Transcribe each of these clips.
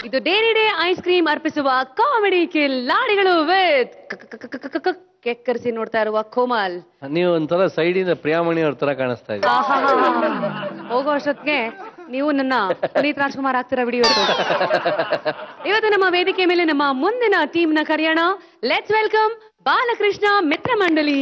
ಇದು dairy day ice cream ಅರ್ಪಿಸುವ comedy ಕಿಲ್ಲಾಡಿಗಳು ವಿತ್ ಕೆಕ್ಕರಿಸಿ ನೋಡ್ತಾ ಇರುವ ಕೋಮಲ್ ನೀವು ಒಂಥರ ಸೈಡಿಂದ ಪ್ರಿಯಾಮಣಿ ಅವ್ರ ತರ ಕಾಣಿಸ್ತಾ ಇದ್ದೀರಿ ಆಹಾಹಾಹಾ. ಹೋಗೋ ಅಷ್ಟೊತ್ತಿಗೆ ನೀವು ನನ್ನ ಪುನೀತ್ ರಾಜ್ಕುಮಾರ್ ಆಗ್ತಿರ ವಿಡಿಯೋ ಇವತ್ತು ನಮ್ಮ ವೇದಿಕೆ ಮೇಲೆ ನಮ್ಮ ಮುಂದಿನ ಟೀಮ್ ನ ಕರೆಯೋಣ ಲೆಟ್ಸ್ ವೆಲ್ಕಮ್ ಬಾಲಕೃಷ್ಣ ಮಿತ್ರ ಮಂಡಳಿ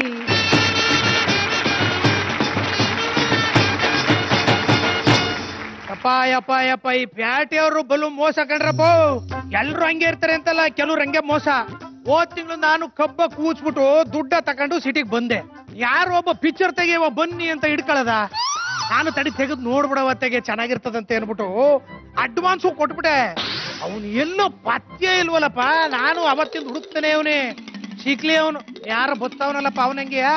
ಯಪ್ಪ ಯಪ್ಪ ಯಪ್ಪ ಈ ಪ್ಯಾಟಿಯವರು ಬಲು ಮೋಸ ಕಂಡ್ರಪ್ಪ ಎಲ್ರು ಹಂಗೆ ಇರ್ತಾರೆ ಅಂತಲ್ಲ ಕೆಲವ್ರು ಹಂಗೆ ಮೋಸ ಹೋದ್ ತಿಂಗಳು ನಾನು ಕಬ್ಬ ಕೂಚ್ಬಿಟ್ಟು ದುಡ್ಡ ತಕೊಂಡು ಸಿಟಿಗೆ ಬಂದೆ ಯಾರೋ ಒಬ್ಬ ಪಿಕ್ಚರ್ ತೆಗೆಯುವ ಬನ್ನಿ ಅಂತ ಹಿಡ್ಕೊಳ್ಳದ ನಾನು ತಡಿ ತೆಗೆದು ನೋಡ್ಬಿಡವತ್ತೆಗೆ ಚೆನ್ನಾಗಿರ್ತದಂತ ಅನ್ಬಿಟ್ಟು ಅಡ್ವಾನ್ಸು ಕೊಟ್ಬಿಟ್ಟೆ ಅವನು ಎಲ್ಲೋ ಪತ್ಯ ಇಲ್ವಲ್ಲಪ್ಪ ನಾನು ಅವತ್ತಿಂದ ಹುಡುಕ್ತಾನೆ ಅವನೇ ಸಿಕ್ಲಿ ಅವನು ಯಾರು ಬತ್ತಾವನಲ್ಲಪ್ಪ ಅವನಂಗೆಯಾ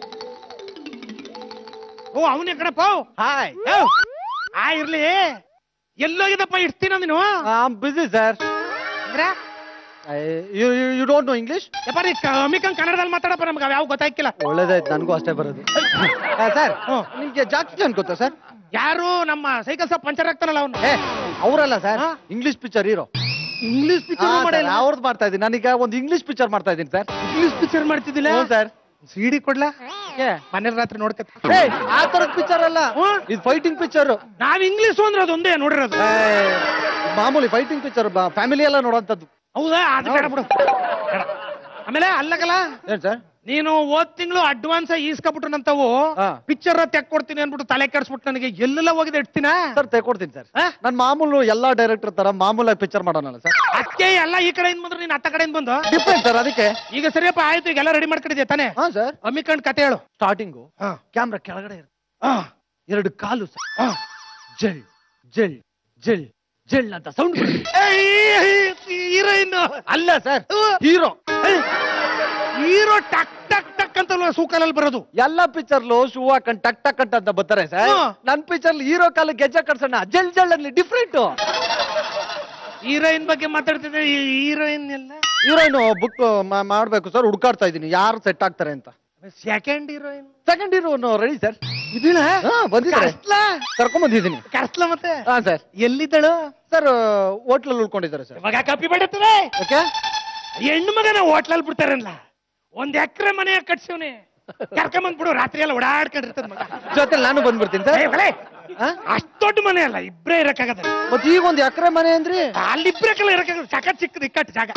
ಓ ಅವನೇ ಕಣಪ್ಪ ಹಾಯ್ ಆ ಇರ್ಲಿ ಎಲ್ಲೋಗಿದಪ್ಪ ಇಡ್ತೀನ ನೀನು ಐ ಆಮ್ ಬಿಸಿ ಸರ್ ಅಂದ್ರೆ you you don't know English ಯಪ್ಪ ನೀ ಕಮ್ಮಿಕಂಗ್ ಕನ್ನಡದಲ್ಲಿ ಮಾತಾಡಪ್ಪ ನಮ್ಗೆ ಯಾವ ಗೊತ್ತಾಯ್ಕಿಲ್ಲ ಒಳ್ಳೇದಾಯ್ತು ನನಗೂ ಅಷ್ಟೇ ಬರೋದು ಸರ್ ಹ್ಮ್. ನಿಮ್ಗೆ ಜಾಸ್ತಿ ಜನ ಗೊತ್ತಾ ಸರ್ ಯಾರು ನಮ್ಮ ಸೈಕಲ್ ಸಹ ಪಂಚರ್ ಆಗ್ತಾನಲ್ಲ ಅವನು ಏ ಅವರಲ್ಲ ಸರ್ ಹಾ? English picture hero English picture ಮಾಡಿಲ್ಲ ಅವ್ರದ್ದು ಮಾಡ್ತಾ ಇದ್ದೀನಿ ನಾನೀಗ ಒಂದು ಇಂಗ್ಲಿಷ್ ಪಿಕ್ಚರ್ ಮಾಡ್ತಾ ಇದ್ದೀನಿ ಸರ್ ಇಂಗ್ಲಿಷ್ ಪಿಕ್ಚರ್ ಮಾಡ್ತಿದ್ದಿಲ್ಲ ಸರ್ ಸಿಡಿ ಕೊಡ್ಲಾ ಮನೇಲಿ ರಾತ್ರಿ ನೋಡ್ಕತ್ ಏ ಆ ತರದ ಪಿಕ್ಚರ್ ಅಲ್ಲ ಹ್ಮ್. ಇದು ಫೈಟಿಂಗ್ ಪಿಕ್ಚರ್ ನಾವ್ ಇಂಗ್ಲಿಷ್ ಅಂದ್ರೆ ಅದೊಂದೇ ನೋಡಿರೋದು ಮಾಮೂಲಿ ಫೈಟಿಂಗ್ ಪಿಕ್ಚರ್ ಫ್ಯಾಮಿಲಿ ಎಲ್ಲ ನೋಡೋಂಥದ್ದು ಹೌದಾ ಅದು ಬೇಡ ಬಿಡು ಬೇಡ. ಆಮೇಲೆ ಅಲ್ಲಕಲ್ಲ ಏನ್ ಸರ್ ನೀನು ಹೋದ್ ತಿಂಗಳು ಅಡ್ವಾನ್ಸ್ ಈಸ್ಕೊಬಿಟ್ಟು ನಂತವು ಹಾ. ಪಿಕ್ಚರ್ ತೆಕ್ ಕೊಡ್ತೀನಿ ಅನ್ಬಿಟ್ಟು ತಲೆ ಕೆಡ್ಸ್ಬಿಟ್ಟು ನನಗೆ ಎಲ್ಲೆಲ್ಲ ಹೋಗಿದೆ ಇಡ್ತೀನ ಸರ್ ತೆಕೊಡ್ತೀನಿ ಸರ್ ಆ? ನನ್ ಮಾಮೂಲು ಎಲ್ಲಾ ಡೈರೆಕ್ಟರ್ ತರ ಮಾಮೂಲಾಗಿ ಪಿಕ್ಚರ್ ಮಾಡೋಣಲ್ಲ ಸರ್ ಅಕ್ಕೆ ಎಲ್ಲ ಈ ಕಡೆಯಿಂದ ಬಂದ್ರು ನೀನ್ ಅತ್ತ ಕಡೆಯಿಂದ ಬಂದು ಡಿಫ್ರೆಂಟ್ ಸರ್ ಅದಕ್ಕೆ ಈಗ ಸರಿಯಪ್ಪ ಆಯ್ತು ಈಗೆಲ್ಲ ರೆಡಿ ಮಾಡ್ಕೊಂಡಿದ್ದೆ ತಾನೆ ಹಾ ಸರ್ ಅಮ್ಮಿಕಂಡ್ ಕತೆ ಹೇಳು ಸ್ಟಾರ್ಟಿಂಗು ಹಾ. ಕ್ಯಾಮ್ರಾ ಕೆಳಗಡೆ ಇರುತ್ತೆ ಹಾ, ಎರಡು ಕಾಲು ಸರ್ ಹಾ. ಜಲ್ ಜಲ್ ಜಲ್ ಜಲ್ ಅಂತ ಸೌಂಡ್ ಹೀರೋಯಿನ್ ಅಲ್ಲ ಸರ್ ಹೀರೋ ಹೀರೋ ಟಕ್ ಟಕ್ ಟಕ್ ಅಂತ ಸೂಕಲಲ್ಲಿ ಬರೋದು ಎಲ್ಲ ಪಿಕ್ಚರ್ಲು ಶೂ ಹಾಕೊಂಡ್ ಟಕ್ ಟಕ್ ಅಂತ ಬರ್ತಾರೆ ಸರ್ ಹಾ. ನನ್ ಪಿಕ್ಚರ್ ಹೀರೋ ಕಾಲು ಗೆಜ್ಜೆ ಕಟ್ಸೋಣ ಜಲ್ ಜಲ್ ಅಲ್ಲಿ ಡಿಫ್ರೆಂಟ್ ಹೀರೋಯಿನ್ ಬಗ್ಗೆ ಮಾತಾಡ್ತಿದ್ದೆ ಹೀರೋಯಿನ್ ಎಲ್ಲ ಹೀರೋಯಿನ್ ಬುಕ್ ಮಾಡ್ಬೇಕು ಸರ್ ಹುಡ್ಕಾಡ್ತಾ ಇದೀನಿ ಯಾರು ಸೆಟ್ ಆಗ್ತಾರೆ ಅಂತ second heroine second heroine ready sir ಇದಿಲ್ಲ ಬಂದಿದ್ದಾರೆ ಕರ್ಸ್ಲ ಕರ್ಕೊಂಡ್ ಬಂದಿದ್ದೀನಿ ಕರ್ಸ್ಲ ಮತ್ತೆ ಹಾ ಸರ್ ಎಲ್ಲಿದ್ದಳು ಸರ್ ಹೋಟ್ಲಲ್ಲಿ ಉಳ್ಕೊಂಡಿದ್ದಾರೆ ಸರ್ ಇವಾಗ ಕಾಪಿ ಮಾಡತ್ತವೆ ಓಕೆ ಹೆಣ್ಣು ಮಗನ ಹೋಟ್ಲಲ್ಲಿ ಬಿಡ್ತಾರಲ್ಲ ಒಂದ್ ಎಕರೆ ಮನೆ ಕಟ್ಸಿವ್ನಿ ಕರ್ಕೊಂಬಂದ್ ಬಿಡು ರಾತ್ರಿ ಎಲ್ಲ ಓಡಾಡ್ಕೊಂಡಿರ್ತದ ಮಗ ಜೊತೆ ನಾನು ಬಂದ್ಬಿಡ್ತೀನಿ ಸರ್ ಏ, ಒಲೆ, ಹಾ? ಅಷ್ಟ್ ದೊಡ್ಡ ಮನೆ ಅಲ್ಲ ಇಬ್ರೇ ಇರಕ್ಕಾಗದ ಮತ್ ಈಗ ಒಂದ್ ಎಕರೆ ಮನೆ ಅಂದ್ರಿ ಅಲ್ಲಿಬ್ರೇ ಕಲ್ಲ ಇರಕ್ಕಾಗದ ಸಖತ್ ಚಿಕ್ಕದ ಇಕ್ಕಟ್ಟು ಜಾಗ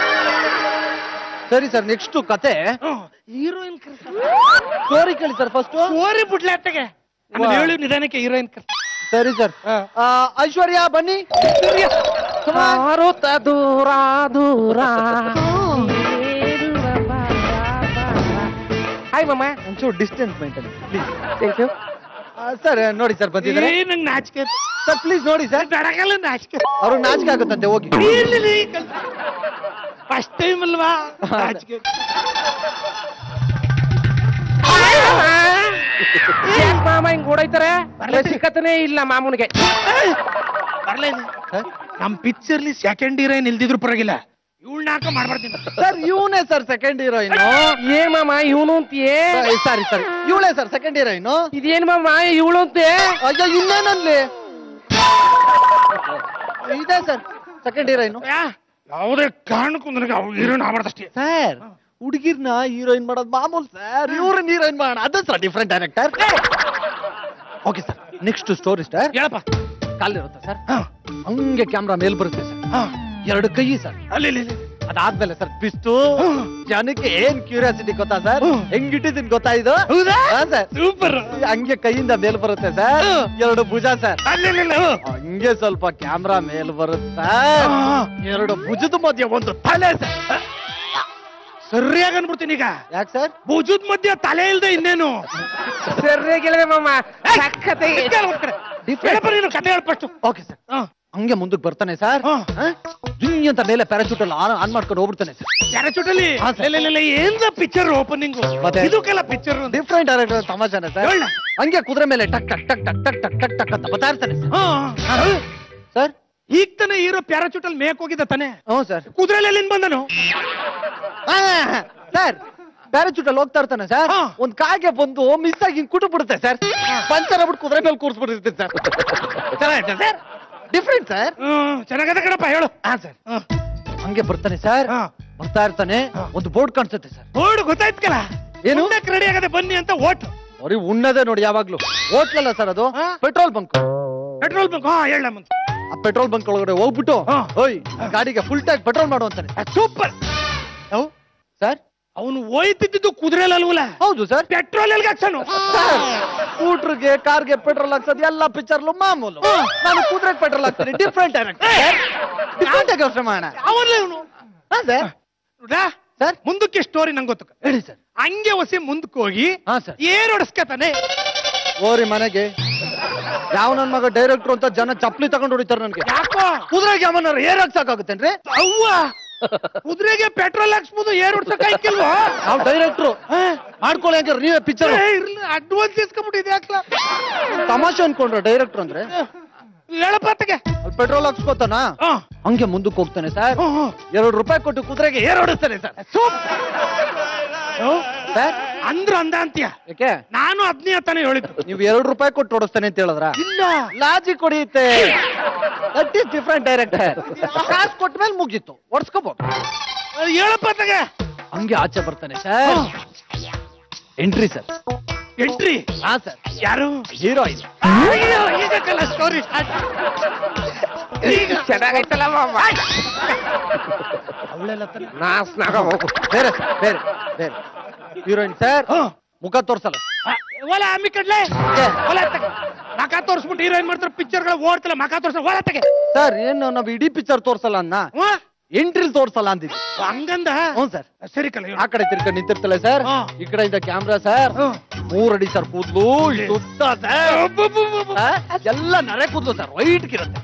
ಸರಿ ಸರ್ ನೆಕ್ಸ್ಟ್ ಕತೆ ಹೀರೋಯಿನ್ ಸ್ಟೋರಿ ಕೇಳಿ ಸರ್ ಫಸ್ಟ್ ಓರಿ ಬಿಡ್ಲೆ ಅತ್ತಗೆ ಆಮೇಲೆ ವಾ. ಹೇಳು ನಿಧಾನಕ್ಕೆ ಹೀರೋಯಿನ್ ಸರಿ ಸರ್ ಐಶ್ವರ್ಯ ಬನ್ನಿ ದೂರ ದೂರ ಹಾಯ್ ಮಮ್ಮ ಒಂಚೂರು distance maintain please thank you sir ನೋಡಿ ಸರ್ ಬಂದಿದ್ದಾರೆ ನಂಗೆ ನಾಚಿಕೆ ಸರ್ ಪ್ಲೀಸ್ ನೋಡಿ ಸರ್ ಬೆಳಗಲ್ಲ ನಾಚಿಕೆ ಅವ್ರಿಗೆ ನಾಚಿಕೆ ಆಗುತ್ತಂತೆ ಹೋಗಿ ಫಸ್ಟ್ ಟೈಮ್ ಅಲ್ವಾ ನಾಚಿಕೆ ಮಾಮ ಹಿಂಗ್ ಓಡೈತಾರೆ ಸಿಕ್ಕತನೇ ಇಲ್ಲ ಮಾಮೂನಿಗೆ ಬರ್ಲೇ ನಮ್ ಪಿಕ್ಚರ್ಲಿ ಸೆಕೆಂಡ್ ಹೀರೋಯಿನ್ ಇಲ್ದಿದ್ರು ಪರವಾಗಿಲ್ಲ ಇವಳನ್ನ ಹಾಕ ಮಾಡ್ಬಾರ್ದಿಲ್ಲ ಸರ್ ಇವನೇ ಸರ್ ಸೆಕೆಂಡ್ ಹೀರೋಯಿನ್ ಏನ್ ಮಾಮ ಇವನು ಅಂತೀಯೇ ಸಾರಿ ಸರ್ ಇವಳೇ ಸರ್ ಸೆಕೆಂಡ್ ಹೀರೋಯಿನ್ ಇದೇನ್ ಮಾಮ ಇವಳು ಅಂತೆ ಅಯ್ಯೋ ಇನ್ನೇನಲ್ಲಿ ಇದೆ ಸರ್ ಸೆಕೆಂಡ್ ಹೀರೋಯಿನ್ ಯಾವುದೇ ಕಾರಣಕ್ಕೂ ನನಗೆ ಅವ್ಳು ಹೀರೋಯಿನ್ ಆಗ್ಬಾರ್ದಷ್ಟೇ ಸರ್ ಹುಡುಗಿರ್ನ ಹೀರೋಯಿನ್ ಮಾಡೋದು ಮಾಮೂಲ್ ಸರ್ ಇವ್ರನ್ನ ಹೀರೋಯಿನ್ ಮಾಡೋಣ ಅದು sir different director okay sir next story sir ಹೇಳಪ್ಪ ಕಾಲಿರುತ್ತೆ ಸರ್ ಹಾ, ಹಂಗೆ ಕ್ಯಾಮ್ರಾ ಮೇಲ್ ಬರುತ್ತೆ ಸರ್ ಹಾ. ಎರಡು ಕೈ ಸರ್ ಅಲ್ಲಿ ಇಲ್ಲಿ, ಇಲ್ಲಿ. ಅದಾದ್ಮೇಲೆ ಸರ್ ಪಿಸ್ತು ಜನಕ್ಕೆ ಏನ್ ಕ್ಯೂರಿಯಾಸಿಟಿ ಗೊತ್ತಾ ಸರ್ ಹ್ಮ್. ಹೆಂಗಿಟ್ಟಿದ್ದೀನಿ ಗೊತ್ತಾ ಇದು ಹೌದಾ ಹಾ ಸರ್ ಸೂಪರ್ ಹಂಗೆ ಕೈಯಿಂದ ಮೇಲ್ ಬರುತ್ತೆ ಸರ್ ಹ್ಮ್. ಎರಡು ಭುಜ ಸರ್ ಅಲ್ಲಿ ಇಲ್ಲಿ, ಇಲ್ಲಿ, ಹ್ಮ್. ಹಂಗೆ ಸ್ವಲ್ಪ ಕ್ಯಾಮ್ರಾ ಮೇಲ್ ಬರುತ್ತೆ ಸರ್ ಹಾ. ಎರಡು ಭುಜದ ಮಧ್ಯೆ ಒಂದು ತಲೆ ಸರ್ ಸರಿಯಾಗಿ ಅನ್ಬಿಡ್ತೀನಿ ಈಗ ಯಾಕೆ ಸರ್ ಭುಜದ ಮಧ್ಯ ತಲೆ ಇಲ್ದೆ ಇನ್ನೇನು ಸರಿಯಾಗಿಲ್ವೇ ಮಾಮ ಸಕ್ಕತ್ತೆ ಹೇಳಪ್ಪ ನೀನು ಕತೆ ಹೇಳ ಫಸ್ಟ್ ಓಕೆ ಸರ್ ಹಂಗೆ ಮುಂದಕ್ಕೆ ಬರ್ತಾನೆ ಸರ್ ಹಾ. ಜಿಂಗ್ ಅಂತ ಮೇಲೆ ಪ್ಯಾರಾಚೂಟ್ ಅಲ್ಲಿ ಆನ್ ಆನ್ ಮಾಡ್ಕೊಂಡು ಹೋಗ್ಬಿಡ್ತಾನೆ ಸರ್ ಪ್ಯಾರಾಚೂಟಲ್ಲಿ ಹಾ, ಸರ್. ಏನ್ದ ಪಿಕ್ಚರ್ ಓಪನಿಂಗ್ ಮತ್ತೆ? ಇದಕ್ಕೆಲ್ಲ ಪಿಕ್ಚರ್ ಡಿಫ್ರೆಂಟ್ ಡೈರೆಕ್ಟರ್ ತಮಾಷೆನೆ ಸರ್ ಹೇಳ. ಹಂಗೆ ಕುದುರೆ ಮೇಲೆ ಟಕ್ ಟಕ್ ಟಕ್ ಟಕ್ ಟಕ್ ಟಕ್ ಟಕ್ ಟಕ್ ಅಂತ ಬರ್ತಾ ಇರ್ತಾನೆ ಸರ್ ಸರ್ ಈಗ ತಾನೇ ಹೀರೋ ಪ್ಯಾರಾಚೂಟಲ್ಲಿ ಮೇಕ್ ಹೋಗಿದ್ದ ತಾನೆ ಹ್ಞೂ ಸರ್ ಕುದುರೆಲಿ ಎಲ್ಲಿಂದ ಬಂದನು ಸರ್ ಪ್ಯಾರಾಚೂಟ್ ಅಲ್ಲಿ ಹೋಗ್ತಾ ಇರ್ತಾನೆ ಸರ್ ಹಾ. ಒಂದ್ ಕಾಗೆ ಬಂದು ಮಿಸ್ ಆಗಿ ಹಿಂಗ್ ಕುಟು ಬಿಡುತ್ತೆ ಸರ್ ಪಂಚರ್ ಆಗ್ಬಿಟ್ಟು ಕುದುರೆ ಮೇಲೆ ಕೂರ್ಸ್ಬಿಟ್ಟಿರ್ತೀನಿ ಸರ್ ಚೆನ್ನಾಗಿದೆ ಸರ್ ಡಿಫ್ರೆಂಟ್ ಸರ್ ಹ್ಮ್ ಚೆನ್ನಾಗದ ಕಣಪ್ಪ ಹೇಳು ಹಾ ಸರ್ ಹಂಗೆ ಬರ್ತಾನೆ ಸರ್ ಹಾ. ಬರ್ತಾ ಇರ್ತಾನೆ ಒಂದು ಬೋರ್ಡ್ ಕಾಣಿಸುತ್ತೆ ಸರ್ ಬೋರ್ಡ್ ಗೊತ್ತಾಯ್ತಲ್ಲ ಏನು? ರೆಡಿ ಆಗದೆ ಬನ್ನಿ ಅಂತ ಓಟ್ ಅವ್ರಿ ಉಣ್ಣದೆ ನೋಡಿ ಯಾವಾಗ್ಲೂ ಹೋಟ್ಲಲ್ಲ ಸರ್ ಅದು ಹಾ? ಪೆಟ್ರೋಲ್ ಬಂಕ್ ಪೆಟ್ರೋಲ್ ಬಂಕ್ ಹಾ ಹೇಳ ಮುಂದೆ ಆ ಪೆಟ್ರೋಲ್ ಬಂಕ್ ಒಳಗಡೆ ಹೋಗ್ಬಿಟ್ಟು ಹಾ. ಓಯ್ ಗಾಡಿಗೆ ಫುಲ್ ಟ್ಯಾಂಕ್ ಪೆಟ್ರೋಲ್ ಮಾಡು ಅಂತಾನೆ ಸೂಪರ್ ಸರ್ ಅವನು ಹೋಯ್ತಿದ್ದು ಕುದುರೆಲಲ್ವಲ್ಲ ಹೌದು ಸರ್ ಪೆಟ್ರೋಲ್ ಎಲ್ಗೆ ಹಾಕ್ಸನು ಸ್ಕೂಟರ್ಗೆ ಕಾರ್ಗೆ ಪೆಟ್ರೋಲ್ ಹಾಕ್ಸೋದು ಎಲ್ಲ ಪಿಕ್ಚರ್ಲು ಮಾಮೂಲು ನಾನು ಕುದುರೆಗೆ ಪೆಟ್ರೋಲ್ ಹಾಕ್ತೀನಿ ಡಿಫ್ರೆಂಟ್ ಡಿಫ್ರೆಂಟ್ ಆಗಿ ಯೋಚನೆ ಮಾಡೋಣ ಅವನ್ಲೇ ಇವನು ಹಾ ಸರ್ ಸರ್ ಮುಂದಕ್ಕೆ ಸ್ಟೋರಿ ನಂಗೆ ಗೊತ್ತು ಹೇಳಿ ಸರ್ ಹಂಗೆ ಹೊಸಿ ಮುಂದಕ್ಕೆ ಹೋಗಿ ಹಾ ಸರ್ ಏನ್ ಹೊಡಸ್ಕತಾನೆ ಓರಿ ಮನೆಗೆ ಯಾವ ನನ್ ಮಗ ಡೈರೆಕ್ಟ್ರು ಅಂತ ಜನ ಚಪ್ಲಿ ತಗೊಂಡು ಹೊಡಿತಾರೆ ನನ್ಗೆ ಯಾಕೋ ಕುದುರೆಗೆ ಯಾವನಾರು ಏರ್ ಹಾಕ್ಸಕ್ಕಾಗುತ್ತೇನ್ರಿ ಅವ್ವ ಕುದುರೆಗೆ ಪೆಟ್ರೋಲ್ ಹಾಕ್ಸ್ಬೋದು ಏನ್ ಹೊಡ್ಸಕ್ ಆಯ್ಕಿಲ್ವಾ ನಾವು ಡೈರೆಕ್ಟ್ರು ಮಾಡ್ಕೊಳ್ಳಿ ಹಂಗಾರೆ ನೀವೇ ಪಿಕ್ಚರ್ ಅಡ್ವಾನ್ಸ್ ಇಸ್ಕೊಂಡ್ಬಿಟ್ಟಿದೆ ಯಾಕ್ಲ ತಮಾಷೆ ಅನ್ಕೊಂಡ್ರ ಡೈರೆಕ್ಟ್ರು ಅಂದ್ರೆ ಹೇಳಪ್ಪತ್ತಿಗೆ ಅಲ್ಲಿ ಪೆಟ್ರೋಲ್ ಹಾಕ್ಸ್ಕೊತಾನ ಹಂಗೆ ಮುಂದಕ್ಕೆ ಹೋಗ್ತಾನೆ ಸರ್ ಎರಡು ರೂಪಾಯಿ ಕೊಟ್ಟು ಕುದುರೆಗೆ ಏರ್ ಹೊಡಿಸ್ತಾನೆ ಸರ್ ಸರ್ ಅಂದ್ರ ಅಂದ ಅಂತೀಯ ಯಾಕೆ ನಾನು ಅದ್ನೇ ತಾನೇ ಹೇಳಿದ್ದು ನೀವು ಎರಡು ರೂಪಾಯಿ ಕೊಟ್ಟು ಹೊಡಿಸ್ತಾನೆ ಅಂತ ಹೇಳಿದ್ರ ಇಲ್ಲ ಲಾಜಿಕ್ ಹೊಡಿಯುತ್ತೆ ದಟ್ ಈಸ್ ಡಿಫ್ರೆಂಟ್ ಡೈರೆಕ್ಟರ್ ಕಾಸು ಕೊಟ್ಟ ಮೇಲೆ ಮುಗೀತು ಹೊಡ್ಸ್ಕೋಬಹುದು ಹೇಳಪ್ಪತ್ತಿಗೆ ಹಂಗೆ ಆಚೆ ಬರ್ತಾನೆ ಸರ್ ಎಂಟ್ರಿ ಸರ್ ಎಂಟ್ರಿ ಹಾ ಸರ್ ಯಾರು ಹೀರೋಯಿನ್ ಅಯ್ಯೋ, ಈಗ ಕಲ ಸ್ಟೋರಿ ಈಗ ಚೆನ್ನಾಗೈತಲ್ಲ ಮಾಮ ಅವಳೆಲ್ಲ ತಾನೆ ನಾಸ್ನಾಗ ಹೋಗು ಬೇರೆ sir, ಬೇರೆ ಬೇರೆ ಹೀರೋಯಿನ್ ಸರ್ ಮುಖ ತೋರ್ಸಲ್ಲ ಒಲ ಅಮ್ಮಿ ಕಡ್ಲೆ ಒಲ ತಗೆ ಮಕ ತೋರಿಸ್ಬಿಟ್ಟು ಹೀರೋಯಿನ್ ಮಾಡ್ತಾರೆ ಪಿಕ್ಚರ್ಗಳು ಓಡ್ತಲ್ಲ ಮಕ ತೋರ್ಸ ಒಳ ತಗೆ ಸರ್ ಏನು ನಾವು ಇಡೀ ಪಿಕ್ಚರ್ ತೋರ್ಸಲ್ಲ ಅನ್ನ ಹ್ಞೂ ಎಂಟ್ರಿಲ್ ತೋರ್ಸಲ್ಲ ಅಂದಿದ್ವಿ ಹಂಗಂದ ಹ್ಞೂ ಸರ್ ಸರಿ ಕಲ ಆ ಕಡೆ ತಿರ್ಕೊಂಡು ನಿಂತಿರ್ತಾಳೆ ಸರ್ ಹಾ. ಈ ಕಡೆಯಿಂದ ಕ್ಯಾಮ್ರಾ ಸರ್ ಮೂರ್ ಅಡಿ ಸರ್ ಕೂದ್ಲು ಇಷ್ಟ್ ಉದ್ದ ಸರ್ ಆ, ಎಲ್ಲ ನರೆ ಕೂದ್ಲು ಸರ್ ವೈಟ್ ಇರುತ್ತೆ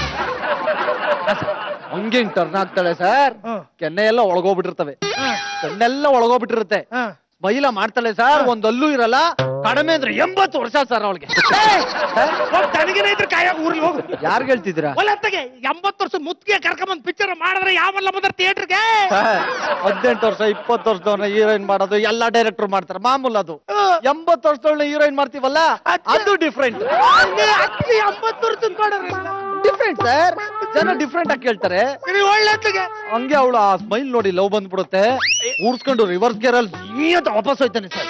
ಹಂಗೆ ಹಿಂಗ್ ಟರ್ನ್ ಆಗ್ತಾಳೆ ಸರ್ ಹ್ಮ್. ಕೆನ್ನೆ ಎಲ್ಲ ಒಳಗೋಗ್ಬಿಟ್ಟಿರ್ತವೆ ಕಣ್ಣೆಲ್ಲ ಒಳಗೋಗ್ಬಿಟ್ಟಿರುತ್ತೆ ಮೈಲ ಮಾಡ್ತಾಳೆ ಸರ್ ಒಂದ್ ಅಲ್ಲೂ ಇರಲ್ಲ ಕಡಿಮೆ ಅಂದ್ರೆ ಎಂಬತ್ತು ವರ್ಷ ಸರ್ ಅವಳಿಗೆ ತನಗೇನೆ ಇದ್ರೆ ಕಾಯಾಗ ಊರಿಗೆ ಹೋಗು ಯಾರ್ಗ್ ಹೇಳ್ತಿದ್ದೀರಾ ಒಲ ತಗೆ ಎಂಬತ್ತು ವರ್ಷ ಮುತ್ತಿಗೆ ಕರ್ಕೊಂಬಂದ್ ಪಿಕ್ಚರ್ ಮಾಡಿದ್ರೆ ಯಾವಲ್ಲ ಬಂದ್ರೆ ಥಿಯೇಟರ್ಗೆ ಸರ್, ಹದಿನೆಂಟು ವರ್ಷ ಇಪ್ಪತ್ತು ವರ್ಷದವ್ರನ್ನ ಹೀರೋಯಿನ್ ಮಾಡೋದು ಎಲ್ಲಾ ಡೈರೆಕ್ಟರ್ ಮಾಡ್ತಾರೆ ಮಾಮೂಲ್ ಅದು ಎಂಬತ್ತು ವರ್ಷದವ್ರನ್ನ ಹೀರೋಯಿನ್ ಮಾಡ್ತೀವಲ್ಲ ಅದು ಡಿಫ್ರೆಂಟ್ ಎಂಬತ್ತು ವರ್ಷದ ಮಾಡೋರು ಡಿಫ್ರೆಂಟ್ ಸರ್ ಜನ ಡಿಫ್ರೆಂಟ್ ಆಗಿ ಕೇಳ್ತಾರೆ ಒಳ್ಳೆ ಹೊತ್ತಿಗೆ ಹಂಗೆ ಅವಳು ಆ ಸ್ಮೈಲ್ ನೋಡಿ ಲವ್ ಬಂದ್ಬಿಡುತ್ತೆ ಊರ್ಸ್ಕೊಂಡು ರಿವರ್ಸ್ ಗೇರ್ ಅಲ್ಲಿ ನೀ ಅಂತ ವಾಪಸ್ ಹೋಯ್ತಾನೆ ಸರ್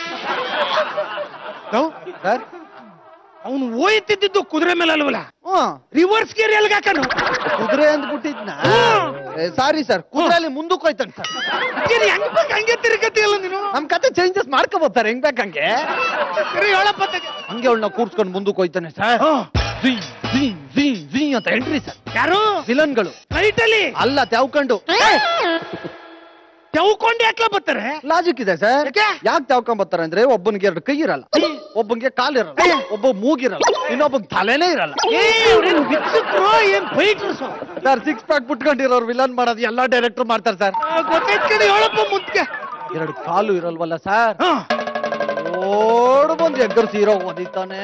ಸರ್ ಅವನು ಹೋಯ್ತಿದ್ದು ಕುದುರೆ ಮೇಲೆ ಅಲ್ವಲ್ಲ ಹ್ಮ್ ರಿವರ್ಸ್ ಗೇರ್ ಎಲ್ಗ ಹಾಕನು ಕುದುರೆ ಅಂದ್ಬಿಟ್ಟಿದ್ನ ಸಾರಿ ಸರ್ ಕುದುರೆಯಲ್ಲಿ ಮುಂದಕ್ಕೆ ಹೋಯ್ತಾನೆ ಸರ್ ನೀನು ಹೆಂಗ್ ಬೇಕು ಹಂಗೆ ತಿರುಗತಿಯಲ್ಲ ನೀನು ನಮ್ ಕತೆ ಚೇಂಜಸ್ ಮಾಡ್ಕೋಬೋತಾರೆ ಹೆಂಗ್ ಬೇಕಂಗೆ ಸರಿ ಹೇಳಪ್ಪ ತಗೆ ಹಂಗೆ ಅವಳನ್ನ ಕೂರ್ಸ್ಕೊಂಡು ಮುಂದಕ್ಕೆ ಹೋಯ್ತಾನೆ ಸರ್ ಝೀ, ಝೀ, ಝೀ, ಝೀ ಅಂತ ಎಂಟ್ರಿ ಸರ್ ಯಾರು ವಿಲನ್ಗಳು ರೈಟಲ್ಲಿ ಅಲ್ಲ ತೆವ್ಕೊಂಡು ತೆವ್ಕೊಂಡು ಯಾಕ್ಲ ಬರ್ತಾರೆ ಲಾಜಿಕ್ ಇದೆ ಸರ್ ಯಾಕೆ? ಯಾಕೆ ತೆವ್ಕೊಂಡ್ ಬರ್ತಾರೆ ಅಂದ್ರೆ ಒಬ್ಬನಿಗೆ ಎರಡು ಕೈ ಇರಲ್ಲ ಒಬ್ಬನಿಗೆ ಕಾಲ್ ಇರಲ್ಲ ಒಬ್ಬ ಮೂಗಿರಲ್ಲ ಇನ್ನೊಬ್ಬ ತಲೆನೇ ಇರಲ್ಲ ಏ ಅವ್ರೇನ್ ಬಿಚ್ಚಕ್ರು ಏನ್ ಫೈಟರ್ಸು ಸರ್ ಸಿಕ್ಸ್ ಪ್ಯಾಕ್ ಬಿಟ್ಕೊಂಡಿರೋರು ವಿಲನ್ ಮಾಡೋದು ಎಲ್ಲಾ ಡೈರೆಕ್ಟರ್ ಮಾಡ್ತಾರೆ ಸರ್ ಗೊತ್ತಾಯ್ತು ಕಡೆ ಹೇಳಪ್ಪ ಮುಂದ್ಕೆ ಎರಡು ಕಾಲು ಇರಲ್ವಲ್ಲ ಸರ್ ಹಾ ಓಡ್ ಬಂದು ಎಗ್ಗರ್ ಸೀರೋ ಓದಿತಾನೆ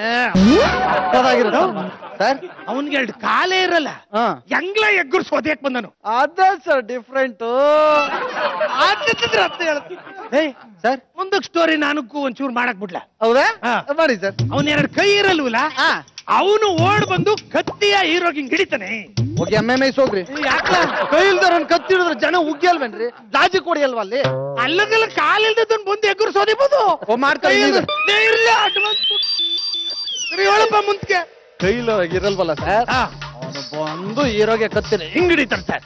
ಸರ್ ಅವನ್ಗೆ ಎರಡು ಕಾಲೇ ಇರಲ್ಲ ಹಾ ಹೆಂಗ್ಲ ಎಗ್ಗುರ್ ಸೋದ್ಯಾಕ್ ಬಂದನು ಅದೇ ಸರ್ ಡಿಫ್ರೆಂಟ್ ಆದ್ರೆ ಅರ್ಥ ಹೇಳ್ತೀನಿ ಏಯ್ ಸರ್ ಮುಂದಕ್ಕೆ ಸ್ಟೋರಿ ನಾನಕ್ಕೂ ಒಂಚೂರು ಮಾಡಕ್ ಬಿಡ್ಲ ಹೌದಾ ಹಾ. ಮಾಡಿ ಸರ್ ಅವನ್ ಎರಡು ಕೈ ಇರಲ್ವಲ್ಲ ಹಾ ಅವನು ಓಡ್ ಬಂದು ಕತ್ತಿಯ ಹೀರೋಗಿ ಹಿಂಗ್ ಹಿಡಿತಾನೆ ಹೋಗಿ ಎಮ್ಮೆ ಮೇಯ್ಸ್ ಹೋಗ್ರಿ ಯಾಕ ಕೈ ಇಲ್ದಾರ ಕತ್ತಿಡಿದ್ರೆ ಜನ ಉಗ್ಗಿಯಲ್ವೇನ್ರಿ ಲಾಜಿಕ್ ಹೊಡಿಯಲ್ವಾ ಅಲ್ಲಿ ಅಲ್ಲಗಲ್ಲ ಕಾಲಿಲ್ದನ್ ಬಂದು ಎಗ್ಗುರ್ ಸೋದಿಬೋದು ಓ, ಮಾಡ್ತಾರೆ ಕೈ ಈಗ. ಇಲ್ದ- ಲೇ, ಇರ್ಲಿ, advance ಕೊಡು. ಸರಿ ಹೇಳಪ್ಪ ಮುಂದ್ಕೆ ಕೈಲ ಇರಲ್ವಲ್ಲ ಸರ್ ಹಾ. ಅವನು ಬಂದು ಹೀರೋಗೆ ಕತ್ತಿನ ಹಿಂಗ್ ಹಿಡಿತಾನೆ ಸರ್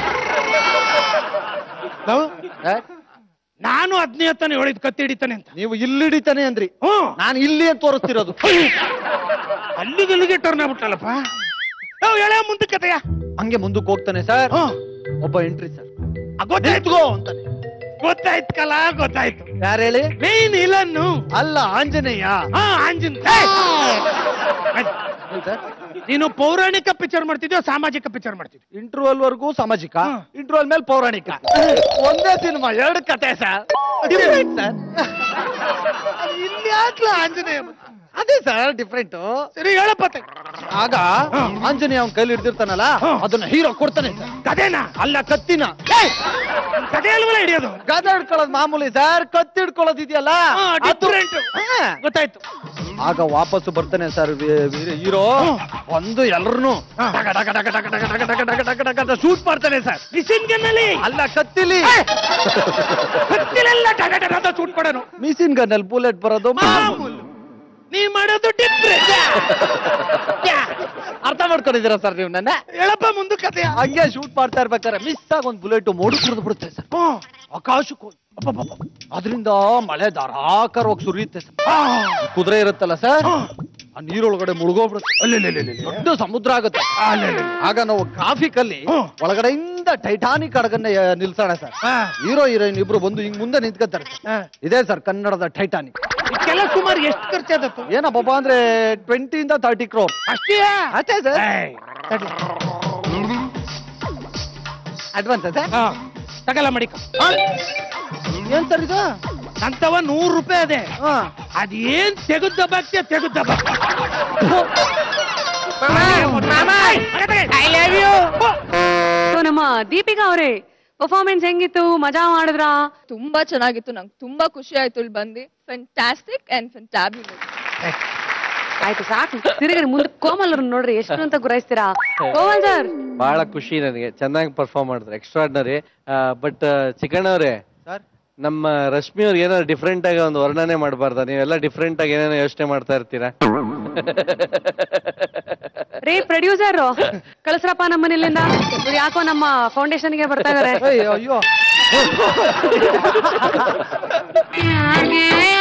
ಸರ್, ನಾನು ಹದಿನೈದು ತಾನೆ ಹೇಳಿದ್ ಕತ್ತಿ ಹಿಡಿತಾನೆ ಅಂತ ನೀವು ಇಲ್ಲಿ ಹಿಡಿತಾನೆ ಅಂದ್ರಿ ಹ್ಮ್ ನಾನು ಇಲ್ಲಿ ಅಂತ ತೋರಿಸ್ತಿರೋದು ಅಲ್ಲಿಗೆ ಅಲ್ಲಿಗೆ ಟರ್ನ್ ಆಗ್ಬಿಟ್ಟಲ್ಲಪ್ಪ ನಾವು ಹೇಳ ಮುಂದಕ್ಕೆ ಕತೆಯ ಹಂಗೆ ಮುಂದಕ್ಕೆ ಹೋಗ್ತಾನೆ ಸರ್ ಹ್ಮ್ ಒಬ್ಬ ಎಂಟ್ರಿ ಸರ್ ಗೊತ್ತಾಯ್ತು ನಿಂತ್ಕೋ ಅಂತಾನೆ ಗೊತ್ತಾಯ್ತು ಕಲಾ ಗೊತ್ತಾಯ್ತು ಯಾರು ಹೇಳಿ ಮೇನ್ ಇಲ್ಲನ್ನು ಅಲ್ಲ ಆಂಜನೇಯ ಹಾ ಆಂಜಿನ್ ಏನ್ ಸರ್ ನೀನು ಪೌರಾಣಿಕ ಪಿಕ್ಚರ್ ಮಾಡ್ತಿದ್ಯೋ ಸಾಮಾಜಿಕ ಪಿಕ್ಚರ್ ಮಾಡ್ತಿದ್ಯೋ ಇಂಟರ್ವಲ್ ವರ್ಗೂ ಸಾಮಾಜಿಕ ಹ್ಮ್. ಇಂಟರ್ವಲ್ ಮೇಲೆ ಪೌರಾಣಿಕ ಒಂದೇ ಸಿನಿಮಾ ಎರಡು ಕತೆ ಸರ್ ಡಿಫ್ರೆಂಟ್ ಸರ್ ಇಲ್ಲಿ ಯಾಕ್ಲ ಆಂಜನೇಯ ಅದೇ ಸರ್ ಡಿಫ್ರೆಂಟ್ ಸರಿ ಹೇಳಪ್ಪ ತೆ. ಆಗ ಆಂಜನೇಯ ಅವನ್ ಕೈಲಿ ಹಿಡ್ದಿರ್ತಾನಲ್ಲ ಅದನ್ನ ಹೀರೋ ಕೊಡ್ತಾನೆ ಸರ್ ಕದೇನಾ ಅಲ್ಲ ಕತ್ತಿನ ಕದೆ ಅಲ್ವಲ್ಲ ಹಿಡಿಯೋದು ಗದ ಹಿಡ್ಕೊಳ್ಳೋದು ಮಾಮೂಲಿ ಸರ್ ಕತ್ತಿ ಹಿಡ್ಕೊಳ್ಳೋದು ಇದೆಯಲ್ಲ ಹಾ, ಅದು- different. ಹಾ. ಗೊತ್ತಾಯ್ತು ಆಗ ವಾಪಸ್ಸು ಬರ್ತಾನೆ ಸರ್ ಹೀರೋ ಒಂದು ಎಲ್ರು ಶೂಟ್ ಮಾಡ್ತಾನೆ ಸರ್ ಮಿಷಿನ್ ಗನ್ನಲ್ಲಿ ಅಲ್ಲ ಕತ್ತಿಲಿ ಕತ್ತಿಲೆಲ್ಲ ಟಗ ಟಗ ಅಂತ ಚೂಟ್ ಕೊಡೋನು ಮಿಷಿನ್ ಗನ್ನಲ್ಲಿ ಬುಲೆಟ್ ಬರೋದು ಮಾಮೂಲು ನೀ ಮಾಡೋದು ಡಿಫ್ರೆಂಟ್ ಅರ್ಥ ಮಾಡ್ಕೊಂಡಿದ್ದೀರಾ ಸರ್ ನೀವು ನನ್ನ ಹೇಳಪ್ಪ ಮುಂದೆ ಕಥೆಯ ಹಂಗೆ ಶೂಟ್ ಮಾಡ್ತಾ ಇರ್ಬೇಕಾದ್ರೆ ಮಿಸ್ ಆಗಿ ಒಂದು ಬುಲೆಟ್ ಮೋಡು ಕುಡಿದು ಬಿಡುತ್ತೆ ಸರ್ ಆಕಾಶಕ್ಕೆ ಹೋಗಿ ಅದರಿಂದ ಮಳೆ ಧಾರಾಕಾರವಾಗಿ ಸುರಿಯುತ್ತೆ ಸರ್ ಕುದುರೆ ಇರುತ್ತಲ್ಲ ಸರ್ ಆ ನೀರೊಳಗಡೆ ಮುಳುಗೋಗ್ಬಿಡುತ್ತೆ ದೊಡ್ಡ ಸಮುದ್ರ ಆಗುತ್ತೆ ಆಗ ನಾವು ಟ್ರಾಫಿಕ್ ಅಲ್ಲಿ ಹ್ಮ್. ಒಳಗಡೆಯಿಂದ ಟೈಟಾನಿಕ್ ಹಡಗನ್ನ ಆ, ನಿಲ್ಸೋಣ ಸರ್ ಹಾ. ಹೀರೋ ಹೀರೋಯಿನ್ ಇಬ್ರು ಬಂದು ಹಿಂಗ್ ಮುಂದೆ ನಿಂತ್ಕೊತಾರೆ ಸರ್. ಇದೇ ಸರ್ ಕನ್ನಡದ ಟೈಟಾನಿಕ್ ಇದಕ್ಕೆಲ್ಲ ಸುಮಾರು ಎಷ್ಟು ಖರ್ಚಾದತ್ತು ಏನಪ್ಪ ಅಂದ್ರೆ ಟ್ವೆಂಟಿಯಿಂದ ತರ್ಟಿ ಕ್ರೋರ್ ಅಷ್ಟೇ ಅಷ್ಟೇ ಸರ್ ಏಯ್, ತಡಿ. ಅಡ್ವಾನ್ಸ್ ಸರ್ ಹಾ, ತಗಲ ಮಡಿಕ ಏನ್ ಸರ್ ಇದು ಅಂತವ ನೂರು ರೂಪಾಯಿ ಅದೇ ಹಾ ಅದೇನ್ ತೆಗುದ್ದ ಬಾಕ್ತಿಯ ತೆಗುದ್ದ ಸೊ ನಮ್ಮ ದೀಪಿಕಾ ಅವರೇ ಪರ್ಫಾರ್ಮೆನ್ಸ್ ಹೆಂಗಿತ್ತು ಮಜಾ ಮಾಡಿದ್ರಾ ತುಂಬಾ ಚೆನ್ನಾಗಿತ್ತು ನಂಗೆ ತುಂಬಾ ಖುಷಿ ಆಯ್ತು ಇಲ್ಲಿ ಬಂದು ಫೆಂಟಾಸ್ಟಿಕ್ ಅಂಡ್ ಫೆಂಟಾಬ್ಯುಲಸ್ ಆಯ್ತು ಸಾಕು ತಿರುಗಿ ಮುಂದೆ ಕೋಮಲ್ ಅವ್ರನ್ನ ನೋಡ್ರಿ ಎಷ್ಟು ಅಂತ ಗುರಾಯಿಸ್ತೀರಾ ಕೋಮಲ್ ಸರ್ ಬಹಳ ಖುಷಿ ನನಗೆ ಚೆನ್ನಾಗಿ ಪರ್ಫಾರ್ಮ್ ಮಾಡಿದ್ರು ಎಕ್ಸ್ಟ್ರಾರ್ಡನರಿ ಬಟ್ ಚಿಕಣ್ಣ ಅವರೇ ಸರ್ ನಮ್ಮ ರಶ್ಮಿ ಅವ್ರಿಗೆ ಏನಾದ್ರು ಡಿಫ್ರೆಂಟ್ ಆಗಿ ಒಂದು ವರ್ಣನೆ ಮಾಡಬಾರ್ದ ನೀವೆಲ್ಲ ಡಿಫ್ರೆಂಟ್ ಆಗಿ ಏನೇನೋ ಯೋಚನೆ ಮಾಡ್ತಾ ಇರ್ತೀರಾ ರೇ ಪ್ರೊಡ್ಯೂಸರ್ ಕಳಿಸ್ರಪ್ಪ ನಮ್ಮ ಮನೇಲಿಂದ ಇವ್ರು ಯಾಕೋ ನಮ್ಮ ಫೌಂಡೇಶನ್ ಗೆ ಬರ್ತಾ ಇದಾರೆ ಅಯ್ಯೋ ಅಯ್ಯೋ